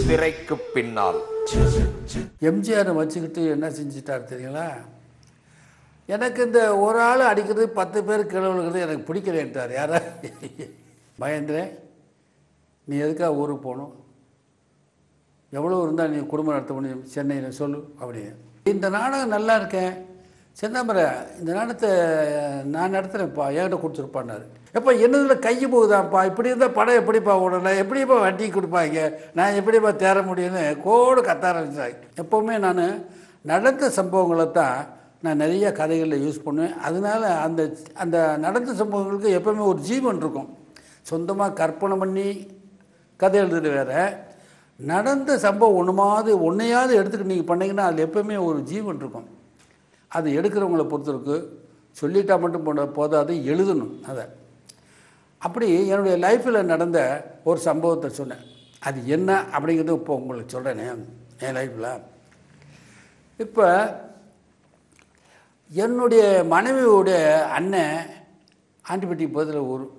திரைக்கு பின்னால் எம்ஜிஆரை வச்சுக்கிட்டு என்ன செஞ்சிட்டார் தெரியுங்களா எனக்கு இந்த ஒரு ஆள் அடிக்கிறது பத்து பேர் கிழவுகிறது எனக்கு பிடிக்கலன்ட்டார் யாரா மகேந்திரன் நீ எதுக்காக ஊருக்கு போகணும் எவ்வளோ இருந்தால் நீ குடும்பம் நடத்த முடியும் சென்னையில் சொல்லு அப்படின்னு இந்த நாடகம் நல்லா இருக்கேன் செந்தாமரை இந்த நாடகத்தை நான் நடத்துகிறேன்ப்பா என்கிட்ட கொடுத்துருப்பான்னாரு எப்போ என்னதில் கை போகுதாப்பா இப்படி இருந்தால் படம் எப்படிப்பா ஓடணும் எப்படிப்பா வட்டி கொடுப்பாங்க நான் எப்படிப்பா தேர முடியும்னு கோடு கத்த ஆரம்பிச்சாங்க எப்போவுமே நான் நடந்த சம்பவங்களை தான் நான் நிறைய கதைகளில் யூஸ் பண்ணுவேன் அதனால அந்த அந்த நடந்த சம்பவங்களுக்கு எப்போவுமே ஒரு ஜீவன் இருக்கும் சொந்தமாக கற்பனை பண்ணி கதை எழுதுறது வேற நடந்த சம்பவம் ஒன்றுமாவது ஒன்றையாவது எடுத்துக்கிட்டு நீங்கள் பண்ணீங்கன்னா அதில் எப்போவுமே ஒரு ஜீவன் இருக்கும் அது எடுக்கிறவங்கள பொறுத்திருக்கு சொல்லிட்டா மட்டும் போட போதாது எழுதணும் அதை அப்படி என்னுடைய லைஃப்பில் நடந்த ஒரு சம்பவத்தை சொன்னேன் அது என்ன அப்படிங்கிறது இப்போ உங்களுக்கு சொல்கிறேனே என் லைஃப்பில் இப்போ என்னுடைய மனைவியுடைய அண்ணன் ஆண்டிப்பட்டி பகுதியில் ஊர்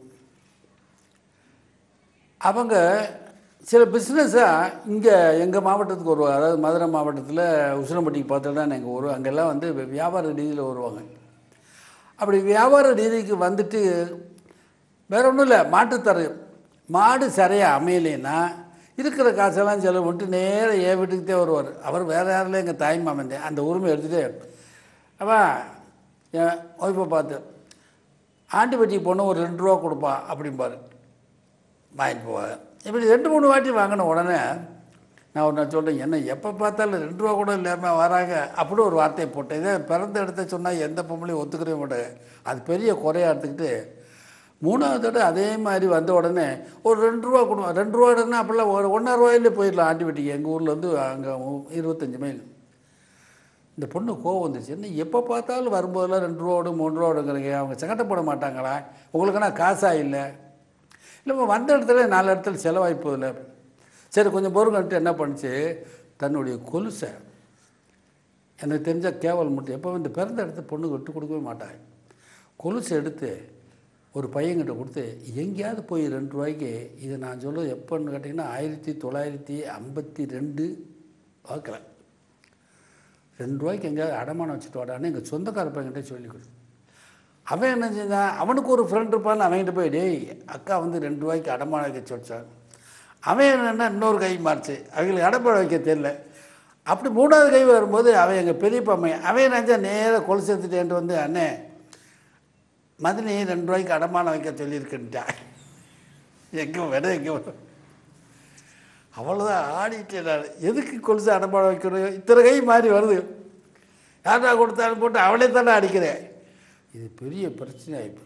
அவங்க சில பிஸ்னஸாக இங்கே எங்கள் மாவட்டத்துக்கு வருவாங்க அதாவது மதுரை மாவட்டத்தில் உசிலம்பட்டிக்கு பார்த்துட்டு தான் எங்கள் ஊர் அங்கெல்லாம் வந்து வியாபார ரீதியில் வருவாங்க அப்படி வியாபார ரீதிக்கு வந்துட்டு வேற ஒன்றும் இல்லை மாட்டுத்தர மாடு சரியாக அமையலைன்னா இருக்கிற காசெல்லாம் செலவு பண்ணிட்டு நேராக என் வீட்டுக்கு தான் வருவார் அவர் வேறு யாரில் எங்கள் தாய் மாமன் தான். அந்த உரிமை எடுத்துகிட்டு அவன் என் ஒய்ஃபை பார்த்து ஆண்டிப்பட்டி பொண்ணு ஒரு ரெண்டு ரூபா கொடுப்பா அப்படிம்பாரு வாங்கிட்டு போவாங்க இப்படி ரெண்டு மூணு வாட்டி வாங்கின உடனே நான் ஒரு நான் சொல்கிறேன் என்ன எப்போ பார்த்தாலும் ரெண்டு ரூபா கூட இல்லாமல் வராங்க அப்படி ஒரு வார்த்தையை போட்டேன் இதே பிறந்த இடத்த சொன்னால் எந்த பொம்பளையும் ஒத்துக்கவே மாட்டேன் அது பெரிய குறையா எடுத்துக்கிட்டு மூணாவது தடவை அதே மாதிரி வந்த உடனே ஒரு ரெண்டு ரூபா கொடுவோம் ரெண்டு ரூபாடுன்னா அப்போல்லாம் ஒரு ஒன்றரை ரூபாயிலே போயிடலாம் ஆண்டிப்பட்டிக்கு எங்கள் ஊரில் வந்து அங்கே இருபத்தஞ்சி மைல் இந்த பொண்ணு கோவம் வந்துச்சு என்ன எப்போ பார்த்தாலும் வரும்போதெல்லாம் ரெண்டு ரூபாவோட மூணு ரூபாவோடுங்கிறீங்க அவங்க சங்கடப்பட மாட்டாங்களா உங்களுக்குன்னா காசா இல்லை இல்லைம்மா வந்த இடத்துல நாலு இடத்துல செலவாகி போதில்ல சரி கொஞ்சம் பொருங்கன்ட்டு என்ன பண்ணுச்சு தன்னுடைய கொலுசை எனக்கு தெரிஞ்ச கேவல் மட்டும் எப்போ இந்த பிறந்த இடத்த பொண்ணு விட்டு கொடுக்கவே மாட்டாங்க கொலுசை எடுத்து ஒரு பையன்கிட்ட கொடுத்து எங்கேயாவது போய் ரெண்டு ரூபாய்க்கு இதை நான் சொல்கிறது எப்போன்னு கேட்டிங்கன்னா ஆயிரத்தி தொள்ளாயிரத்தி ஐம்பத்தி ரெண்டு வாக்கில் ரெண்டு ரூபாய்க்கு எங்கேயாவது அடமானம் வச்சுட்டு வாடான்னு எங்கள் சொந்தக்கார பையன்கிட்ட சொல்லி கொடு அவன் என்ன செஞ்சான் அவனுக்கு ஒரு ஃப்ரெண்ட் இருப்பான்னு அவன்கிட்ட போய் டேய் அக்கா வந்து ரெண்டு ரூபாய்க்கு அடமானம் வைக்க சொல்லிச்சான் அவன் என்னன்னா இன்னொரு கை மாறிச்சு அவங்களுக்கு அடமானம் வைக்க தெரியல அப்படி மூணாவது கை வரும்போது அவன் எங்கள் பெரியப்பா பையன் அவன் நினச்சா நேராக கொலுசு எடுத்துட்டேன்ட்டு வந்து அண்ணே மதினி ரெண்டு ரூபாய்க்கு அடமானம் வைக்க சொல்லியிருக்குன்ட்டான் எங்கே விட எங்கே வரும் அவ்வளோதான் ஆடிட்டேன் நான் எதுக்கு கொலுசு அடமானம் வைக்கணும் இத்தனை கை மாறி வருது யாரா கொடுத்தாலும் போட்டு அவளே தானே அடிக்கிறேன் இது பெரிய பிரச்சனை ஆகிப்போச்சு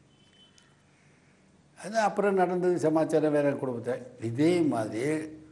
அது அப்புறம் நடந்தது சமாச்சாரம் வேற குடும்பத்தை இதே மாதிரி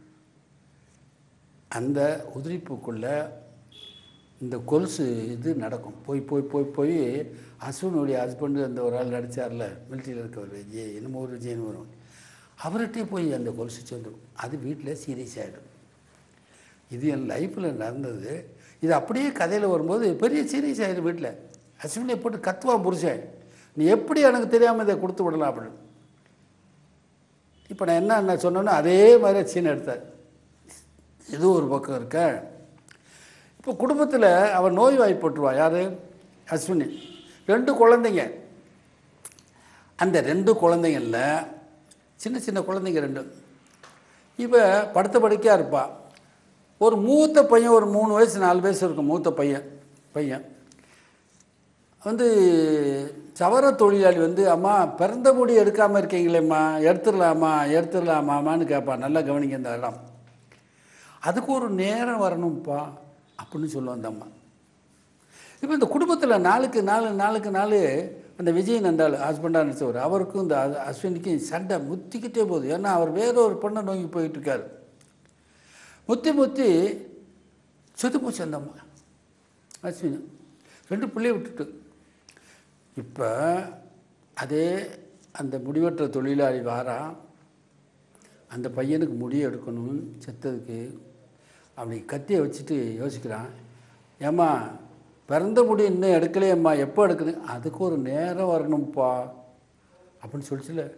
அந்த உதிரிப்புக்குள்ள இந்த கொலுசு இது நடக்கும் போய் போய் போய் போய் அஸ்வினுடைய ஹஸ்பண்டு அந்த ஒரு ஆள் நடித்தார்ல மிலிட்ரியில் இருக்கவர் விஜய் என்னமோ ஒரு விஜயன் வரும் அவர்கிட்டே போய் அந்த கொலுசு சேர்ந்துடும் அது வீட்டில் சீரியஸ் ஆகிடும் இது என் லைஃப்பில் நடந்தது இது அப்படியே கதையில் வரும்போது பெரிய சீரியஸ் ஆகிடும் வீட்டில் அஸ்வினை போட்டு கத்துவான் புருஷன் நீ எப்படி எனக்கு தெரியாமல் இதை கொடுத்து விடலாம் அப்படின்னு இப்போ நான் என்ன என்ன சொன்னேனோ அதே மாதிரி சீன் எடுத்தார் இது ஒரு பக்கம் இருக்க இப்போ குடும்பத்தில் அவன் நோய் வாய்ப்பட்டுருவா யார் அஸ்வினி ரெண்டு குழந்தைங்க அந்த ரெண்டு குழந்தைங்களில் சின்ன சின்ன குழந்தைங்க ரெண்டு இப்போ படுத்த படுக்கையாக இருப்பா ஒரு மூத்த பையன் ஒரு மூணு வயசு நாலு வயசு இருக்கும் மூத்த பையன் பையன் வந்து சவர தொழிலாளி வந்து அம்மா பிறந்த முடி எடுக்காமல் இருக்கீங்களேம்மா எடுத்துடலாமா எடுத்துடலாமான்னு கேட்பான் நல்லா கவனிங்க இந்த இடம் அதுக்கு ஒரு நேரம் வரணும்ப்பா அப்படின்னு சொல்லுவோம் அந்த அம்மா இப்போ இந்த குடும்பத்தில் நாளுக்கு நாலு நாளுக்கு நாலு அந்த விஜய் நந்தாள் ஹஸ்பண்டாக நினச்சவர் அவருக்கும் இந்த அஸ்- அஸ்வினிக்கும் சண்டை முத்திக்கிட்டே போகுது ஏன்னா அவர் வேற ஒரு பொண்ணை நோக்கி போயிட்டு இருக்காரு முத்தி முத்தி செத்து போச்சு அந்த அம்மா அஸ்வினி ரெண்டு பிள்ளைய விட்டுட்டு இப்போ அதே அந்த முடிவற்ற தொழிலாளி வாரான் அந்த பையனுக்கு முடி எடுக்கணும்னு செத்ததுக்கு அப்படி கத்தியை வச்சுட்டு யோசிக்கிறான் ஏம்மா பிறந்த முடி இன்னும் எடுக்கலையேம்மா எப்போ எடுக்கணும் அதுக்கு ஒரு நேரம் வரணும்ப்பா அப்படின்னு சொல்லிச்சுல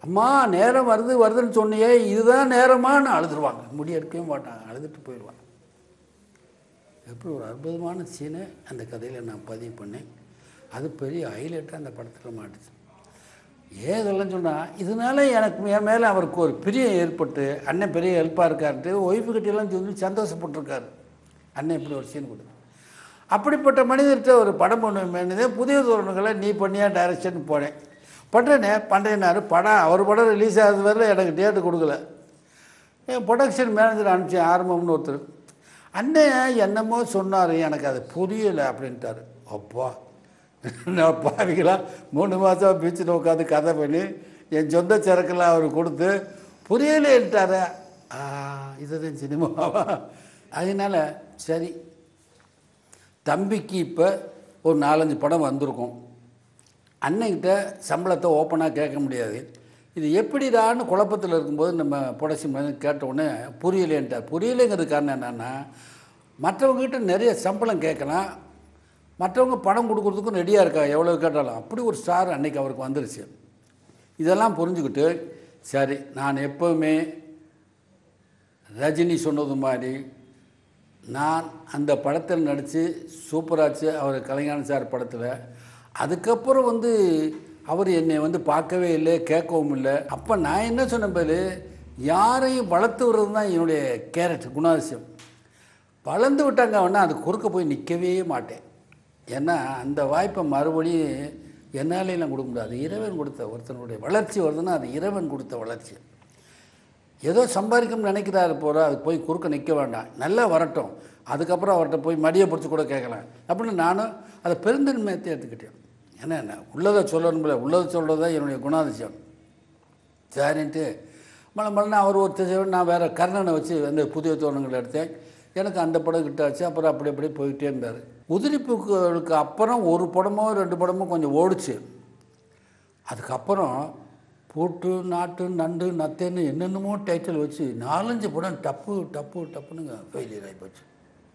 அம்மா நேரம் வருது வருதுன்னு சொன்னியே இதுதான் நேரமான்னு அழுதுருவாங்க முடி எடுக்கவே மாட்டாங்க அழுதுட்டு போயிடுவாங்க எப்படி ஒரு அற்புதமான சீனை அந்த கதையில் நான் பதிவு பண்ணேன் அது பெரிய ஹைலைட்டாக அந்த படத்தில் மாட்டுச்சு ஏன் இதெல்லாம் சொன்னால் இதனால எனக்கு என் மேலே அவருக்கு ஒரு பிரியம் ஏற்பட்டு அண்ணன் பெரிய ஹெல்ப்பாக இருக்காருன்ட்டு ஒய்ஃபு கிட்டெல்லாம் சொல்லி சந்தோஷப்பட்டிருக்காரு அண்ணன் இப்படி ஒரு சீன் கொடுத்து அப்படிப்பட்ட மனிதர்கிட்ட ஒரு படம் பண்ணுவேன் புதிய தோரணுங்களை நீ பண்ணியா டைரக்ஷன் போனேன் பண்ணுறேனே பண்ணுறேன்னாரு படம் அவர் படம் ரிலீஸ் ஆகிறது வரல எனக்கு டேட்டு கொடுக்கல என் ப்ரொடக்ஷன் மேனேஜர் அனுப்பிச்சேன் ஆரம்பம்னு ஒருத்தர் அண்ணன் என்னமோ சொன்னார் எனக்கு அது புரியலை அப்படின்ட்டாரு அப்பா நான் பாவிங்களா மூணு மாதம் பீச்சில் உட்காந்து கதை பண்ணி என் சொந்த சரக்கெல்லாம் அவர் கொடுத்து புரியலேன்ட்டார ஆ இதுதான் சினிமாவா அதனால் சரி தம்பிக்கு இப்போ ஒரு நாலஞ்சு படம் வந்திருக்கும் அண்ணன்கிட்ட சம்பளத்தை ஓப்பனாக கேட்க முடியாது இது எப்படிடான்னு குழப்பத்தில் இருக்கும்போது நம்ம ப்ரொடக்ஷன் மேலே கேட்ட உடனே புரியலேன்ட்டார் புரியலைங்கிறது காரணம் என்னென்னா மற்றவங்ககிட்ட நிறைய சம்பளம் கேட்கலாம் மற்றவங்க பணம் கொடுக்குறதுக்கும் ரெடியாக இருக்கா எவ்வளோ கேட்டாலும் அப்படி ஒரு ஸ்டார் அன்னைக்கு அவருக்கு வந்துருச்சு இதெல்லாம் புரிஞ்சுக்கிட்டு சரி நான் எப்போவுமே ரஜினி சொன்னது மாதிரி நான் அந்த படத்தில் நடித்து சூப்பராச்சு அவர் கலைஞான சார் படத்தில் அதுக்கப்புறம் வந்து அவர் என்னை வந்து பார்க்கவே இல்லை கேட்கவும் இல்லை அப்போ நான் என்ன சொன்ன பேர் யாரையும் வளர்த்து விடுறது தான் என்னுடைய கேரக்டர் குணாதிசயம் வளர்ந்து விட்டாங்க அவனா அது குறுக்க போய் நிற்கவே மாட்டேன் ஏன்னா அந்த வாய்ப்பை மறுபடியும் என்னாலேயும் கொடுக்க முடியாது இறைவன் கொடுத்த ஒருத்தனுடைய வளர்ச்சி வருதுன்னா அது இறைவன் கொடுத்த வளர்ச்சி ஏதோ சம்பாதிக்கணும்னு நினைக்கிறாரு போகிற அது போய் குறுக்க நிற்க வேண்டாம் நல்லா வரட்டும் அதுக்கப்புறம் அவர்கிட்ட போய் மடியை பிடிச்சி கூட கேட்கலாம் அப்படின்னு நானும் அதை பெருந்தன்மையத்தை எடுத்துக்கிட்டேன் ஏன்னா என்ன உள்ளதை சொல்லணும்ல உள்ளதை சொல்கிறது தான் என்னுடைய குணாதிசயம் சரின்ட்டு மழை மழை அவர் ஒரு திசைவன் நான் வேறு கர்ணனை வச்சு அந்த புதிய தோரணங்களை எடுத்தேன் எனக்கு அந்த படம் கிட்ட ஆச்சு அப்புறம் அப்படி அப்படி போயிட்டே இருந்தார் உதிரிப்புகளுக்கு அப்புறம் ஒரு படமோ ரெண்டு படமோ கொஞ்சம் ஓடிச்சு அதுக்கப்புறம் பூட்டு நாட்டு நண்டு நத்தேன்னு என்னென்னமோ டைட்டில் வச்சு நாலஞ்சு படம் டப்பு டப்பு டப்புனுங்க ஃபெயிலியர் ஆகி போச்சு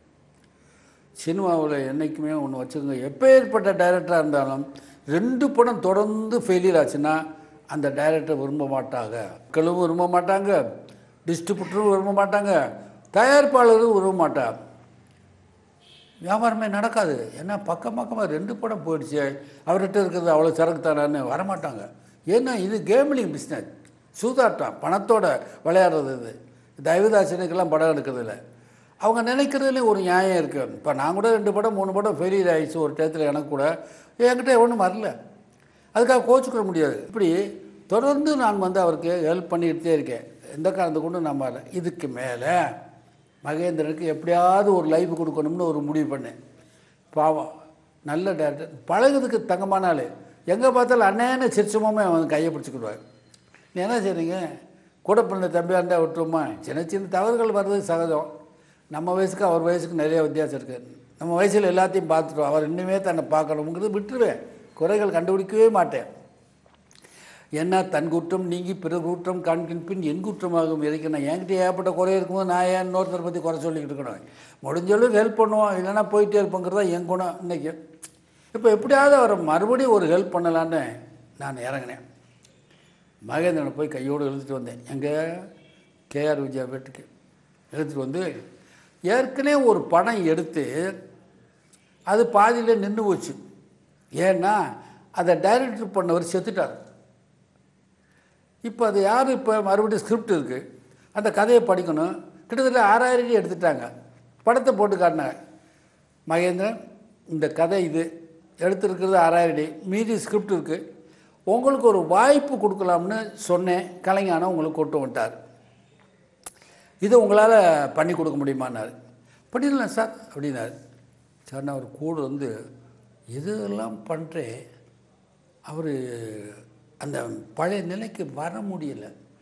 சினிமாவில் என்றைக்குமே ஒன்று வச்சுக்கோங்க எப்பேற்பட்ட டைரக்டராக இருந்தாலும் ரெண்டு படம் தொடர்ந்து ஃபெயிலியர் ஆச்சுன்னா அந்த டைரக்டர் விரும்ப மாட்டாங்க மக்களும் விரும்ப மாட்டாங்க டிஸ்ட்ரிபியூட்டரும் விரும்ப மாட்டாங்க தயாரிப்பாளரும் விரும்ப மாட்டாங்க வியாபாரமே நடக்காது ஏன்னா பக்கம் பக்கமாக ரெண்டு படம் போயிடுச்சு அவர்கிட்ட இருக்கிறது அவ்வளோ சரக்கு தானே வரமாட்டாங்க ஏன்னா இது கேம்லிங் பிஸ்னஸ் சூதாட்டம் பணத்தோட விளையாடுறது இது தயவுதாசனுக்கெல்லாம் படம் எடுக்கிறதில்ல அவங்க நினைக்கிறதுலேயும் ஒரு நியாயம் இருக்குது இப்போ நான் கூட ரெண்டு படம் மூணு படம் ஃபெயிலியர் ஆகிடுச்சு ஒரு டயத்தில் எனக்கு கூட என்கிட்ட ஒன்றும் வரல அதுக்காக கோச்சுக்கிற முடியாது இப்படி தொடர்ந்து நான் வந்து அவருக்கு ஹெல்ப் பண்ணிக்கிட்டே இருக்கேன் எந்த காரணத்தை கொண்டு நான் வரல இதுக்கு மேலே மகேந்திரனுக்கு எப்படியாவது ஒரு லைஃப் கொடுக்கணும்னு ஒரு முடிவு பண்ணேன் பாவம் நல்ல டேரக்டர் பழகுறதுக்கு தங்கமான ஆள் எங்கே பார்த்தாலும் அண்ணேன்னு சிரிச்சமாமே அவன் கையை பிடிச்சிக்கிடுவார் நீ என்ன செய்றீங்க கூட பிறந்த தம்பியாக இருந்தால் விட்டுருமா சின்ன சின்ன தவறுகள் வர்றது சகஜம் நம்ம வயசுக்கு அவர் வயசுக்கு நிறைய வித்தியாசம் இருக்குது நம்ம வயசில் எல்லாத்தையும் பார்த்துட்டோம் அவர் இன்னுமே தன்னை பார்க்கணுங்கிறது விட்டுருவேன் குறைகள் கண்டுபிடிக்கவே மாட்டேன் என்ன தன் குற்றம் நீங்கி பிற குற்றம் காண்கின் பின் என் குற்றமாகும் எதுக்கு நான் என்கிட்ட ஏற்பட்ட குறை இருக்கும்போது நான் ஏன் இன்னொருத்தரை பற்றி குறை சொல்லிக்கிட்டு இருக்கணும் முடிஞ்சளவுக்கு ஹெல்ப் பண்ணுவோம் இல்லைன்னா போயிட்டே இருப்போங்கிறது தான் என் குணம் இன்றைக்கி இப்போ எப்படியாவது அவரை மறுபடியும் ஒரு ஹெல்ப் பண்ணலான்னு நான் இறங்கினேன் மகேந்திரனை போய் கையோடு இழுத்துட்டு வந்தேன் எங்கே கேஆர் விஜயா வீட்டுக்கு இழுத்துட்டு வந்து ஏற்கனவே ஒரு படம் எடுத்து அது பாதியில் நின்று போச்சு ஏன்னா அதை டைரக்டர் பண்ணவர் செத்துட்டார் இப்போ அது யார் இப்போ மறுபடியும் ஸ்கிரிப்ட் இருக்குது அந்த கதையை படிக்கணும் கிட்டத்தட்ட ஆறாயிரம் அடி எடுத்துட்டாங்க படத்தை போட்டு காட்டினாங்க மகேந்திரன் இந்த கதை இது எடுத்துருக்கிறது ஆறாயிரம் அடி மீதி ஸ்கிரிப்ட் இருக்குது உங்களுக்கு ஒரு வாய்ப்பு கொடுக்கலாம்னு சொன்னேன் கலைஞானம் உங்களுக்கு கொண்டு வந்துட்டார் இதை உங்களால் பண்ணி கொடுக்க முடியுமான்னாரு பண்ணிடலாம் சார் அப்படின்னாரு சார் நான் அவர் கூட வந்து இதெல்லாம் பண்ணுறேன் அவர் அந்த பழைய நிலைக்கு வர முடியல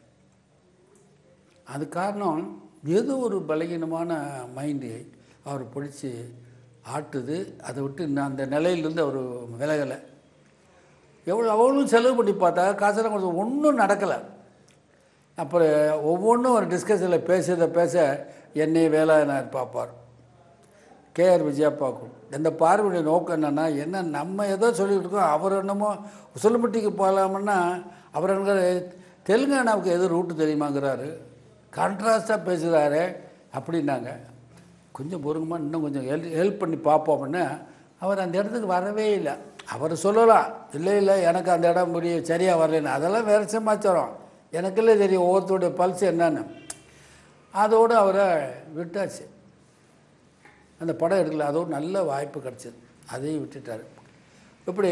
அது காரணம் ஏதோ ஒரு பலகீனமான மைண்டு அவர் பிடிச்சி ஆட்டுது அதை விட்டு இன்னும் அந்த நிலையிலேருந்து அவர் விலகலை எவ்வளோ அவ்வளோ செலவு பண்ணி பார்த்தா காசெல்லாம் கொடுத்து ஒன்றும் நடக்கலை அப்புறம் ஒவ்வொன்றும் ஒரு டிஸ்கஷனில் பேசுறத பேச என்னை வேலாயனார் பார்ப்பார் கேஆர் விஜயா பார்க்கும் இந்த பார்வையுடைய நோக்கம் என்னென்னா என்ன நம்ம ஏதோ சொல்லிகிட்டு இருக்கோம் அவர் என்னமோ உசலம்பட்டிக்கு போகலாமுன்னா அவர் என்ன தெலுங்கானாவுக்கு எது ரூட்டு தெரியுமாங்கிறாரு கான்ட்ராஸ்டாக பேசுகிறாரு அப்படின்னாங்க கொஞ்சம் பொறுங்கம்மா இன்னும் கொஞ்சம் ஹெல்ப் ஹெல்ப் பண்ணி பார்ப்போம் அப்படின்னு அவர் அந்த இடத்துக்கு வரவே இல்லை அவர் சொல்லலாம் இல்லை இல்லை எனக்கு அந்த இடம் முடிய சரியாக வரலைன்னு அதெல்லாம் வேறு சமாச்சாரம் எனக்குள்ளே தெரியும் ஒவ்வொருத்தருடைய பல்ஸ் என்னன்னு அதோடு அவரை விட்டாச்சு அந்த படம் எடுக்கல அதோட நல்ல வாய்ப்பு கிடச்சிது அதையும் விட்டுட்டார் இப்படி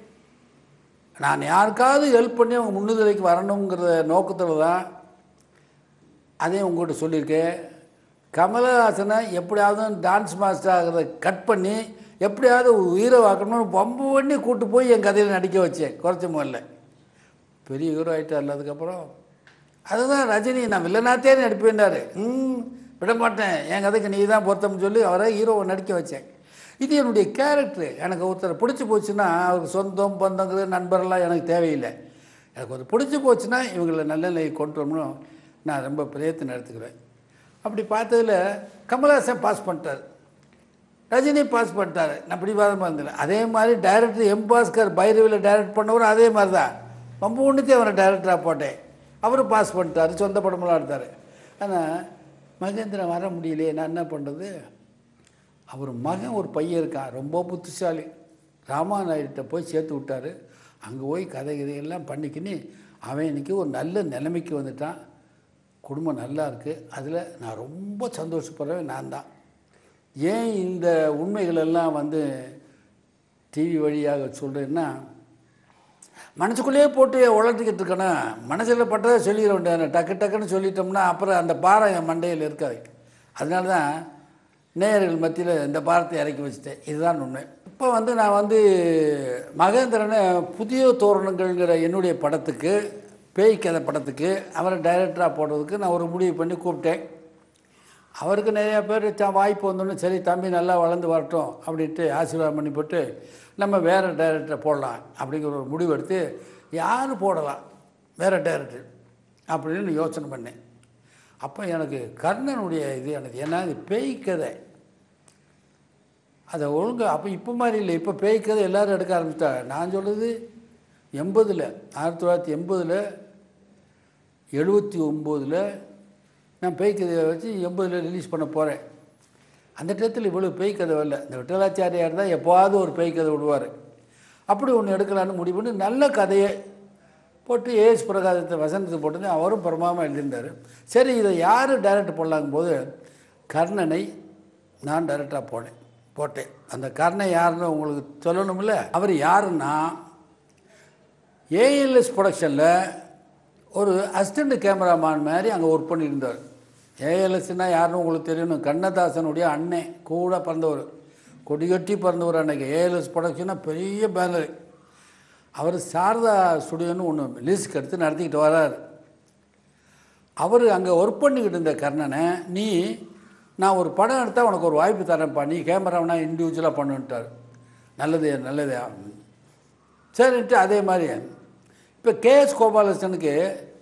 நான் யாருக்காவது ஹெல்ப் பண்ணி அவங்க முன்னுரிமைக்கு வரணுங்கிற நோக்கத்தில் தான் அதையும் உங்கள்கிட்ட சொல்லியிருக்கேன் கமலஹாசனை எப்படியாவது டான்ஸ் மாஸ்டர் ஆகிறத கட் பண்ணி எப்படியாவது உயிரை வாக்கணும்னு பம்பு பண்ணி கூட்டு போய் என் கதையில் நடிக்க வச்சேன் குறைச்ச முதல்ல பெரிய ஹீரோ ஆகிட்டார்ல அதுக்கப்புறம் அதுதான் ரஜினி நான் வில்லனாத்தே நடிப்பேன்டாரு ம் விட மாட்டேன் என் கதைக்கு நீ தான் பொருத்தம்னு சொல்லி அவரை ஹீரோவை நடிக்க வச்சேன் இது என்னுடைய கேரக்டர் எனக்கு ஒருத்தர் பிடிச்சி போச்சுன்னா அவருக்கு சொந்தம் பந்தங்கிறது நண்பரெல்லாம் எனக்கு தேவையில்லை எனக்கு ஒரு பிடிச்சி போச்சுன்னா இவங்களை நல்ல நிலையை கொண்டு வரணும் நான் ரொம்ப பிரயத்தனம் எடுத்துக்கிறேன் அப்படி பார்த்ததில் கமல்ஹாசன் பாஸ் பண்ணிட்டார் ரஜினி பாஸ் பண்ணிட்டாரு நான் பிடிவாதமாக இருந்தேன் அதே மாதிரி டைரக்டர் எம் பாஸ்கர் பைரவியில் டைரக்ட் பண்ணவரும் அதே மாதிரி தான் ரொம்ப ஒன்றுத்தே அவரை டைரக்டராக போட்டேன் அவரும் பாஸ் பண்ணிட்டாரு சொந்த படமெல்லாம் எடுத்தார் ஆனால் மகேந்திரன் வர முடியலையே நான் என்ன பண்ணுறது அவர் மகன் ஒரு பையன் இருக்கான் ரொம்ப புத்திசாலி ராமாநாயுட்ட போய் சேர்த்து விட்டார் அங்கே போய் கதை கதையெல்லாம் பண்ணிக்கின்னு அவன் இன்னைக்கு ஒரு நல்ல நிலைமைக்கு வந்துட்டான் குடும்பம் நல்லா இருக்குது அதில் நான் ரொம்ப சந்தோஷப்படுறவன் நான் தான் ஏன் இந்த உண்மைகள் எல்லாம் வந்து டிவி வழியாக சொல்கிறேன்னா மனசுக்குள்ளேயே போட்டு உளர்த்திக்கிட்டு இருக்கணும் மனசில் பட்டதை சொல்லிட வேண்டியது டக்கு டக்குன்னு சொல்லிட்டோம்னா அப்புறம் அந்த பாரம் என் மண்டையில் இருக்காது அதனால தான் நேயர்கள் மத்தியில் இந்த பாரத்தை இறக்கி வச்சுட்டேன் இதுதான் உண்மை இப்போ வந்து நான் வந்து மகேந்திரனை புதிய தோரணங்கள்ங்கிற என்னுடைய படத்துக்கு பேய் கதை படத்துக்கு அவரை டைரக்டராக போடுறதுக்கு நான் ஒரு முடிவு பண்ணி கூப்பிட்டேன் அவருக்கு நிறையா பேர் த- வாய்ப்பு வந்தோன்னு சரி தம்பி நல்லா வளர்ந்து வரட்டும் அப்படின்ட்டு ஆசீர்வாதம் பண்ணி போட்டு நம்ம வேறு டைரக்டரை போடலாம் அப்படிங்கிற ஒரு முடிவு எடுத்து யார் போடலாம் வேறு டைரக்டர் அப்படின்னு யோசனை பண்ணேன் அப்போ எனக்கு கர்ணனுடைய இது எனக்கு ஏன்னா இது பேய் கதை அதை ஒழுங்கு அப்போ இப்போ மாதிரி இல்லை இப்போ பேய் கதை எல்லோரும் எடுக்க ஆரம்பிச்சிட்டாங்க நான் சொல்கிறது எண்பதில் ஆயிரத்தி தொள்ளாயிரத்தி எண்பதில் எழுபத்தி ஒம்போதில் நான் பேய் கதையை வச்சு எண்பதில் ரிலீஸ் பண்ண போகிறேன் அந்த டயத்தில் இவ்வளோ பேய் கதை வரல இந்த விட்டலாச்சாரியார் தான் எப்போவாவது ஒரு பேய் கதை விடுவார் அப்படி ஒன்று எடுக்கலான்னு முடிவு பண்ணி நல்ல கதையை போட்டு ஏஎஸ் பிரகாசத்தை வசனத்தை போட்டு அவரும் பிரமாமல் எழுதியிருந்தார் சரி இதை யார் டைரக்ட் பண்ணலாங்கும் போது கர்ணனை நான் டைரக்டாக போனேன் போட்டேன் அந்த கர்ணன் யாருன்னு உங்களுக்கு சொல்லணும்ல அவர் யாருன்னா ஏஎல்எஸ் ப்ரொடக்ஷனில் ஒரு அசிஸ்டண்ட் கேமராமேன் மாதிரி அங்கே ஒர்க் பண்ணியிருந்தார் ஏஎல்எஸ்னா யாருன்னு உங்களுக்கு தெரியணும் கண்ணதாசனுடைய அண்ணன் கூட பிறந்தவர் கொடிகட்டி பிறந்தவர் அன்னைக்கு ஏஎல்எஸ் ப்ரொடக்ஷனா பெரிய பேனர் அவர் சாரதா ஸ்டுடியோன்னு ஒன்று லீஸ்க்கு எடுத்து நடத்திக்கிட்டு வராரு அவர் அங்கே ஒர்க் பண்ணிக்கிட்டு இருந்த கர்ணனை நீ நான் ஒரு படம் எடுத்தால் உனக்கு ஒரு வாய்ப்பு தரேன்ப்பா நீ கேமராவனா இண்டிவிஜுவலாக பண்ணுன்ட்டார் நல்லது நல்லது சரின்ட்டு அதே மாதிரி இப்போ கேஎஸ் கோபாலகிருஷ்ணனுக்கு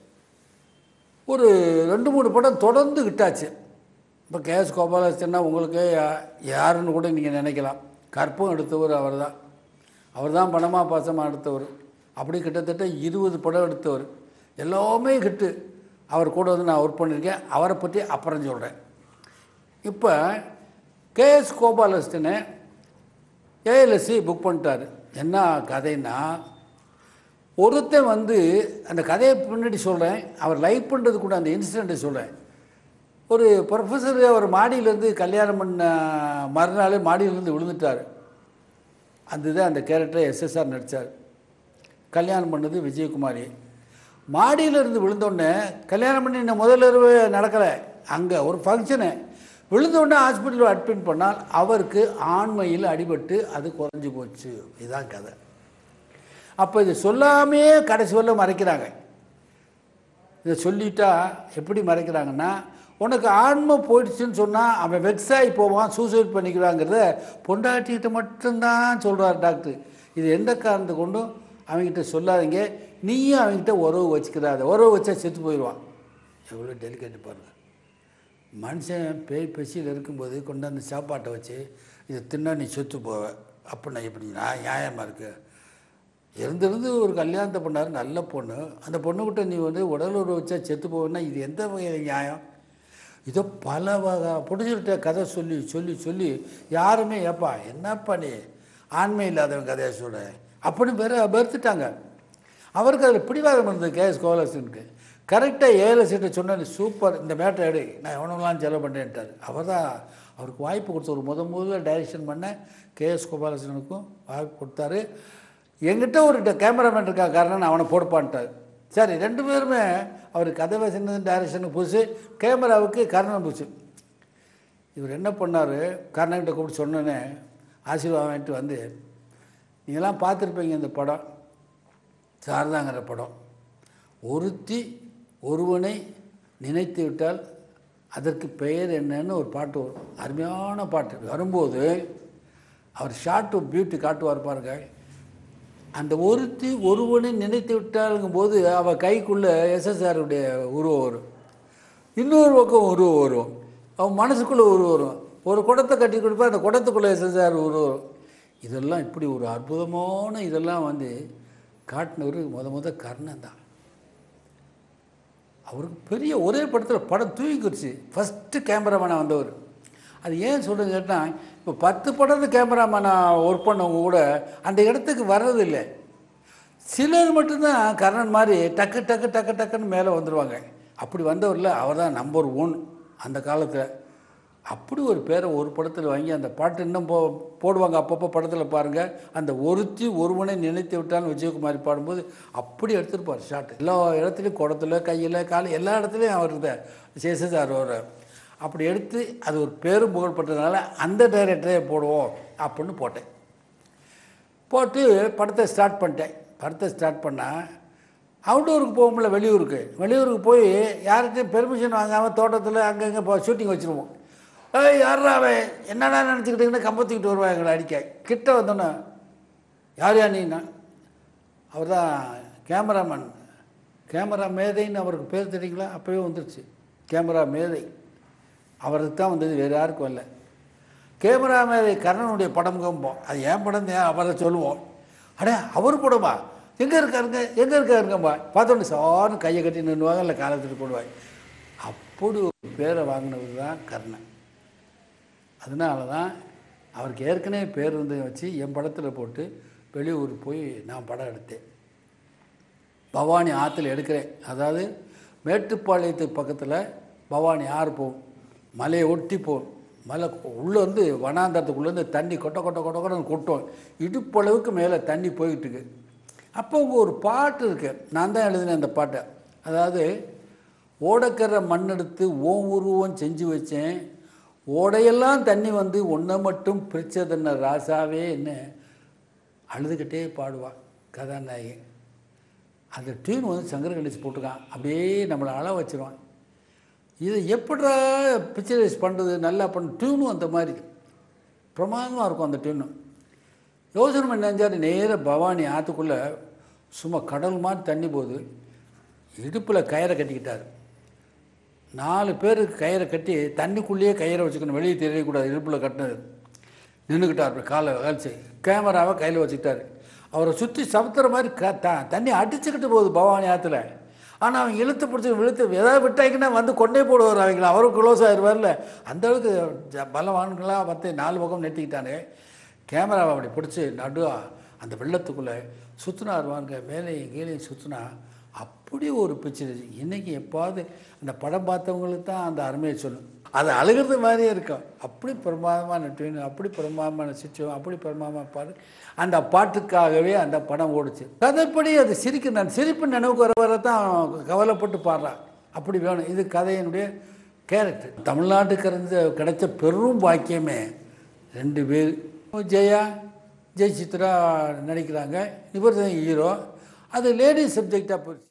ஒரு ரெண்டு மூணு படம் தொடர்ந்து கிட்டாச்சு இப்போ கேஎஸ் கோபாலகிருஷ்ணன்னா உங்களுக்கு யா- யாருன்னு கூட நீங்கள் நினைக்கலாம் கற்பம் எடுத்தவர் அவர் தான் அவர் தான் பணமாக பாசமாக எடுத்தவர் அப்படி கிட்டத்தட்ட இருபது படம் எடுத்தவர் எல்லாமே கிட்டு அவர் கூட வந்து நான் ஒர்க் பண்ணியிருக்கேன் அவரை பற்றி அப்புறம் சொல்கிறேன் இப்போ கேஎஸ் கோபாலகிருஷ்ணனை ஏஎல்எஸ்சி புக் பண்ணிட்டாரு என்ன கதைன்னா ஒருத்தன் வந்து அந்த கதையை பின்னாடி சொல்கிறேன் அவர் லைஃப் பண்ணுறது கூட அந்த இன்சிடெண்ட்டை சொல்கிறேன் ஒரு ப்ரொஃபஸர் அவர் மாடியிலேருந்து கல்யாணம் பண்ண மறுநாள் மாடியிலேருந்து விழுந்துட்டார் அதுதான் அந்த கேரக்டரை எஸ்எஸ்ஆர் நடித்தார் கல்யாணம் பண்ணது விஜயகுமாரி மாடியிலிருந்து விழுந்தோடனே கல்யாணம் பண்ணி இன்னும் முதல் இரவு நடக்கலை அங்கே ஒரு ஃபங்க்ஷனு விழுந்தோடனே ஹாஸ்பிட்டலில் அட்மிட் பண்ணால் அவருக்கு ஆண்மையில் அடிபட்டு அது குறைஞ்சி போச்சு இதுதான் கதை அப்போ இதை சொல்லாமே கடைசி வரல மறைக்கிறாங்க இதை சொல்லிட்டா எப்படி மறைக்கிறாங்கன்னா உனக்கு ஆன்மை போயிடுச்சுன்னு சொன்னால் அவன் வெக்ஸாகி போவான் சூசைட் பண்ணிக்கிறாங்கிறத பொண்டாட்டிகிட்ட மட்டும்தான் சொல்கிறார் டாக்டர் இது எந்த காரணத்தை கொண்டும் அவங்ககிட்ட சொல்லாதீங்க நீயும் அவங்ககிட்ட உறவு வச்சுக்கிறாத உறவு வச்சா செத்து போயிடுவான் எவ்வளோ டெலிகேட் பாருங்க மனுஷன் பேய் பசியில் இருக்கும்போது கொண்டாந்து சாப்பாட்டை வச்சு இதை தின்னா நீ செத்து போவ அப்படின்னா எப்படி நான் நியாயமாக இருக்கு இருந்திருந்து ஒரு கல்யாணத்தை பண்ணார் நல்ல பொண்ணு அந்த பொண்ணுக்கிட்ட நீ வந்து உடல் உறவு வச்சா செத்து போவேன்னா இது எந்த வகையில் நியாயம் இதோ பல வகை பிடிச்சிருட்ட கதை சொல்லி சொல்லி சொல்லி யாருமே ஏப்பா என்னப்பா நீ ஆண்மை இல்லாதவன் கதையை சொல்ற அப்படின்னு பேர் வெறுத்துட்டாங்க அவருக்கு அதில் பிடிவாதம் இருந்தது கேஎஸ் கோபாலகிருஷ்ணனுக்கு கரெக்டாக ஏழு சீட்டை சொன்னேன் சூப்பர் இந்த மேட்டை எடு நான் எவனெல்லாம் செலவு பண்ணேன்ட்டார் அவர் தான் அவருக்கு வாய்ப்பு கொடுத்த ஒரு முத முதல்ல டைரக்ஷன் பண்ண கேஎஸ் கோபாலகிருஷ்ணனுக்கும் வாய்ப்பு கொடுத்தாரு எங்கிட்ட ஒரு கேமராமேன் இருக்கா காரணம் அவனை போடுப்பான்ட்டார் சரி ரெண்டு பேருமே அவர் கதை வசனது டைரக்ஷனுக்கு புதுசு கேமராவுக்கு கர்ணன் புதுசு இவர் என்ன பண்ணார் கர்ணன்கிட்ட கூப்பிட்டு சொன்னோன்னே ஆசீர்வாதம் வாங்கிட்டு வந்து நீங்களாம் பார்த்துருப்பீங்க இந்த படம் சாரதாங்கிற படம் ஒருத்தி ஒருவனை நினைத்து விட்டால் அதற்கு பெயர் என்னன்னு ஒரு பாட்டு வரும் அருமையான பாட்டு வரும்போது அவர் ஷார்ட் பியூட்டி காட்டுவார் பாருங்க அந்த ஒருத்தி ஒருவனை நினைத்து விட்டாலுங்கும் போது அவள் கைக்குள்ளே எஸ்எஸ்ஆருடைய உருவம் வரும் இன்னொரு பக்கம் உருவம் வரும் அவன் மனசுக்குள்ளே உருவம் வரும் ஒரு குடத்தை கட்டி கொடுப்பா அந்த குடத்துக்குள்ளே எஸ்எஸ்ஆர் உருவம் வரும் இதெல்லாம் இப்படி ஒரு அற்புதமான இதெல்லாம் வந்து காட்டினவர் முத முத கர்ணன் தான் அவருக்கு பெரிய ஒரே படத்தில் படம் தூக்கிடுச்சு ஃபஸ்ட்டு கேமராமேனாக வந்தவர் அது ஏன் சொல்கிறது கேட்டால் இப்போ பத்து படத்து கேமராமேனாக ஒர்க் பண்ணவங்க கூட அந்த இடத்துக்கு வர்றதில்லை சிலர் மட்டும்தான் கர்ணன் மாதிரி டக்கு டக்கு டக்கு டக்குன்னு மேலே வந்துடுவாங்க அப்படி வந்தவரில் அவர் தான் நம்பர் ஒன் அந்த காலத்தில் அப்படி ஒரு பேரை ஒரு படத்தில் வாங்கி அந்த பாட்டு இன்னும் போ போடுவாங்க அப்பப்போ படத்தில் பாருங்கள் அந்த ஒருத்தி ஒருவனை நினைத்து விட்டான்னு விஜயகுமாரி பாடும்போது அப்படி எடுத்திருப்பார் ஷாட் எல்லா இடத்துலையும் குடத்துல கையில் கால் எல்லா இடத்துலையும் அவர் இருந்தார் சேஷசார் ஒரு அப்படி எடுத்து அது ஒரு பேரும் புகழ்பட்டதுனால அந்த டைரக்டரே போடுவோம் அப்படின்னு போட்டேன் போட்டு படத்தை ஸ்டார்ட் பண்ணிட்டேன் படத்தை ஸ்டார்ட் பண்ணால் அவுட்டோருக்கு போகும்ல வெளியூருக்கு வெளியூருக்கு போய் யார்கிட்டையும் பெர்மிஷன் வாங்காமல் தோட்டத்தில் அங்கங்கே போ ஷூட்டிங் வச்சுருவோம் ஏய் யாரா அவன் என்னடா நினச்சிக்கிட்டீங்கன்னா கம்பத்துக்கிட்டு வருவான் எங்களை அடிக்க கிட்ட வந்தோன்னே யார் யா நீனா அவர் தான் கேமராமேன் கேமரா மேதைன்னு அவருக்கு பேர் தெரியுங்களா அப்போவே வந்துருச்சு கேமரா மேதை அவருக்கு தான் வந்தது வேறு யாருக்கும் வரல கேமரா மேதை கர்ணனுடைய படம் கம்போம் அது ஏன் படம் தான் அவரை சொல்லுவோம் அடே அவர் படமா எங்கே இருக்காருங்க எங்கே இருக்காருங்கம்மா பார்த்தோன்னே சார்னு கையை கட்டி நின்றுவாங்க இல்லை காலத்துட்டு போடுவாங்க அப்படி ஒரு பேரை வாங்கினவர் தான் கர்ணன் அதனால தான் அவருக்கு ஏற்கனவே பேர் இருந்ததை வச்சு என் படத்தில் போட்டு வெளியூர் போய் நான் படம் எடுத்தேன் பவானி ஆற்றுல எடுக்கிறேன் அதாவது மேட்டுப்பாளையத்துக்கு பக்கத்தில் பவானி ஆறு போகும் மலையை ஒட்டி போகும் மலை உள்ளே வந்து வனாந்தரத்துக்குள்ளேருந்து தண்ணி கொட்ட கொட்ட கொட்ட கொட்டன்னு கொட்டும் இடுப்பளவுக்கு மேலே தண்ணி போயிட்டு இருக்கு அப்போ அங்கே ஒரு பாட்டு இருக்கு நான் தான் எழுதினேன் அந்த பாட்டை அதாவது ஓடக்கரை மண்ணெடுத்து ஓ உருவம் செஞ்சு வச்சேன் ஓடையெல்லாம் தண்ணி வந்து ஒன்றை மட்டும் பிரிச்சதுன்ன ராசாவே என்ன அழுதுகிட்டே பாடுவான் கதாநாயகி அந்த டியூன் வந்து சங்கர கணேஷ் போட்டிருக்கான் அப்படியே நம்மளை அழ வச்சிருவான் இதை எப்படிடா பிக்சரைஸ் பண்ணுறது நல்லா பண்ண டியூனும் அந்த மாதிரி பிரமாதமாக இருக்கும் அந்த டியூனு யோசனை பண்ணி நினைஞ்சாரு நேராக பவானி ஆற்றுக்குள்ளே சும்மா கடல் மாதிரி தண்ணி போகுது இடுப்பில் கயிறை கட்டிக்கிட்டார் நாலு பேருக்கு கயிறை கட்டி தண்ணிக்குள்ளேயே கயிறை வச்சுக்கணும் வெளியே தெரியக்கூடாது இடுப்பில் கட்டினது நின்றுக்கிட்டார் அப்படி காலை கழிச்சு கேமராவை கையில் வச்சுக்கிட்டாரு அவரை சுற்றி சமுத்துற மாதிரி க த தண்ணி அடிச்சுக்கிட்டு போகுது பவானி ஆற்றுல ஆனால் அவங்க இழுத்து பிடிச்சி இழுத்து எதாவது விட்டாங்கன்னா வந்து கொண்டே போடுவார் அவங்கள அவரும் க்ளோஸ் ஆயிடுவார்ல அந்த அளவுக்கு ஜ பலவான்களாக பார்த்து நாலு பக்கம் நெட்டிக்கிட்டானே கேமராவை அப்படி பிடிச்சி நடுவா அந்த வெள்ளத்துக்குள்ளே சுற்றுனார் வாங்க மேலேயும் கீழேயும் சுற்றுனா அப்படி ஒரு பிக்சர் இன்றைக்கி எப்பாவது அந்த படம் பார்த்தவங்களுக்கு தான் அந்த அருமையை சொல்லும் அது அழுகிறது மாதிரியே இருக்கும் அப்படி பிரமாதமான ட்ரெயின் அப்படி பிரமாதமான சிச்சுவம் அப்படி பிரமாதமான பாடு அந்த பாட்டுக்காகவே அந்த படம் ஓடுச்சு கதைப்படி அது சிரிக்க நான் சிரிப்பு நினைவுக்கு வர வர தான் கவலைப்பட்டு பாடுறான் அப்படி வேணும் இது கதையினுடைய கேரக்டர் தமிழ்நாட்டுக்கு இருந்து கிடைச்ச பெரும் பாக்கியமே ரெண்டு பேர் ஜெயா ஜெய் சித்ரா நடிக்கிறாங்க இவர் தான் ஹீரோ அது லேடிஸ் சப்ஜெக்டாக போயிடுச்சு